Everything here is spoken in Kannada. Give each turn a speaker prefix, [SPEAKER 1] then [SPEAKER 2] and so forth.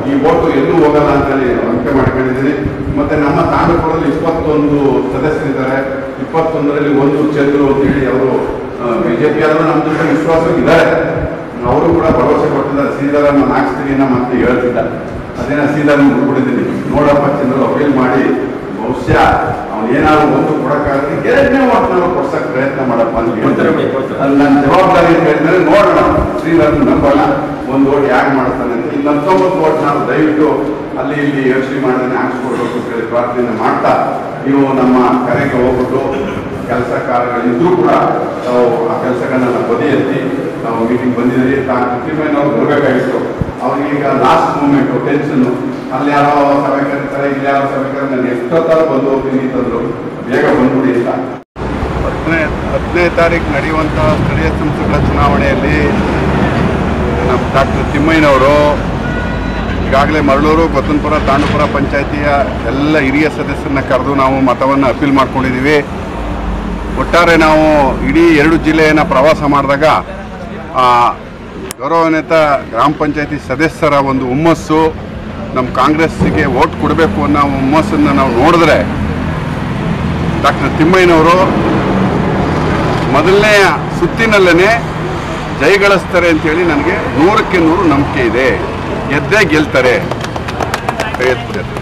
[SPEAKER 1] ಈ ಓಟು ಎಲ್ಲೂ ಹೋಗಲ್ಲ ಅಂತ ಹೇಳಿ ಅಂಕೆ ಮಾಡ್ಕೊಂಡಿದ್ದೀನಿ ಮತ್ತೆ ನಮ್ಮ ತಾಲೂಕಲ್ಲಿ ಇಪ್ಪತ್ತೊಂದು ಸದಸ್ಯರಿದ್ದಾರೆ ಇಪ್ಪತ್ತೊಂದರಲ್ಲಿ ಒಂದು ಚಂದ್ರು ಅಂತೇಳಿ ಅವರು ಬಿಜೆಪಿ ಆದರೂ ನಮ್ಮ ಜೊತೆ ವಿಶ್ವಾಸ ಇದ್ದಾರೆ ಅವರು ಕೂಡ ಭರವಸೆ ಕೊಟ್ಟಿದ್ದಾರೆ ಸೀತಾರಾಮ ಹಾಕ್ಸ್ತೀನಿ ನಮ್ಮ ಅಂತ ಹೇಳ್ತಿದ್ದ ಅದೇನ ಸೀತಾರಾಮ ಹುಡ್ಕೊಂಡಿದ್ದೀನಿ ನೋಡಪ್ಪ ಚಂದ್ರು ಅಪೀಲ್ ಮಾಡಿ ಬಹುಶಃ ಅವ್ನು ಏನಾದ್ರು ಒಂದು ಕೊಡಕ್ಕಾಗಲಿ ಎರಡನೇ ಓಟ್ ನಾವು ಕೊಡ್ಸಕ್ ಪ್ರಯತ್ನ ಮಾಡಪ್ಪ ಅಂತ ಹೇಳ್ತಾರೆ ಅದು ನನ್ನ ಜವಾಬ್ದಾರಿ ಅಂತ ಹೇಳಿದ್ರೆ ನೋಡೋಣ ಶ್ರೀಧರ್ ನಂಬೋಣ ಒಂದು ಓಟ್ ಯಾಕೆ ಮಾಡ್ತಾನೆ ಅಂತ ಇಲ್ಲಿ ಹತ್ತೊಂಬತ್ತು ಓಟ್ ನಾವು ದಯವಿಟ್ಟು ಅಲ್ಲಿ ಇಲ್ಲಿ ಯೋಚನೆ ಮಾಡಿದ್ರೆ ಹಾಕ್ಸ್ಕೊಡ್ಬೇಕು ಅಂತ ಹೇಳಿ ಪ್ರಾರ್ಥನೆ ಮಾಡ್ತಾ ನೀವು ನಮ್ಮ ಕರೆಗೆ ಹೋಗ್ಬಿಟ್ಟು ಕೆಲಸ ಕಾರ್ಯಗಳಿದ್ರೂ ಕೂಡ ನಾವು ಆ ಕೆಲಸಗಳನ್ನ ಬದಿಯೆತ್ತಿ ನಾವು ಮೀಟಿಂಗ್ ಬಂದಿದ್ದೀರಿ ನಾವು ಬರಬೇಕಾಗಿತ್ತು ಅವ್ರಿಗೀಗ ಲಾಸ್ಟ್ ಮೂಮೆಂಟು ಟೆನ್ಷನ್ನು ಅಲ್ಲಿ ಯಾರೋ ಸಭೆ ಕರೀತಾರೆ ಇಲ್ಲಿ ಯಾರೋ ಸಭೆ ಕರೀತಾರೆ ನಾನು ಎಷ್ಟೊತ್ತಾರು ಬಂದು ಹೋಗ್ತೀನಿ ಅಂತಂದ್ರು ಬೇಗ ಬಂದ್ಬಿಡಿ ಅಂತ ಹತ್ತನೇ ಹತ್ತನೇ ತಾರೀಕು ನಡೆಯುವಂಥ ಸ್ಥಳೀಯ ಸಂಸ್ಥೆಗಳ ಚುನಾವಣೆಯಲ್ಲಿ ನಮ್ಮ ಡಾಕ್ಟರ್ ತಿಮ್ಮಯ್ಯನವರು ಈಗಾಗಲೇ ಮರಳೂರು ಗೊತ್ತನಪುರ ತಾಂಡಪುರ ಪಂಚಾಯತಿಯ ಎಲ್ಲ ಹಿರಿಯ ಸದಸ್ಯರನ್ನ ಕರೆದು ನಾವು ಮತವನ್ನು ಅಪೀಲ್ ಮಾಡ್ಕೊಂಡಿದ್ದೀವಿ ಒಟ್ಟಾರೆ ನಾವು ಇಡೀ ಎರಡು ಜಿಲ್ಲೆಯನ್ನು ಪ್ರವಾಸ ಮಾಡಿದಾಗ ಆ, ಗೌರವಾನ್ವಿತ ಗ್ರಾಮ ಪಂಚಾಯತಿ ಸದಸ್ಯರ ಒಂದು ಹುಮ್ಮಸ್ಸು ನಮ್ಮ ಕಾಂಗ್ರೆಸ್ಸಿಗೆ ಓಟ್ ಕೊಡಬೇಕು ಅನ್ನೋ ಹುಮ್ಮಸ್ಸನ್ನು ನಾವು ನೋಡಿದ್ರೆ ಡಾಕ್ಟರ್ ತಿಮ್ಮಯ್ಯನವರು ಮೊದಲನೇ ಸುತ್ತಿನಲ್ಲೇ ಜಯಗಳಿಸ್ತಾರೆ ಅಂತೇಳಿ ನನಗೆ ನೂರಕ್ಕೆ ನೂರು ನಂಬಿಕೆ ಇದೆ ಗೆದ್ದೇ ಗೆಲ್ತಾರೆ ಕೈ ಎತ್ಬಿಡಿ.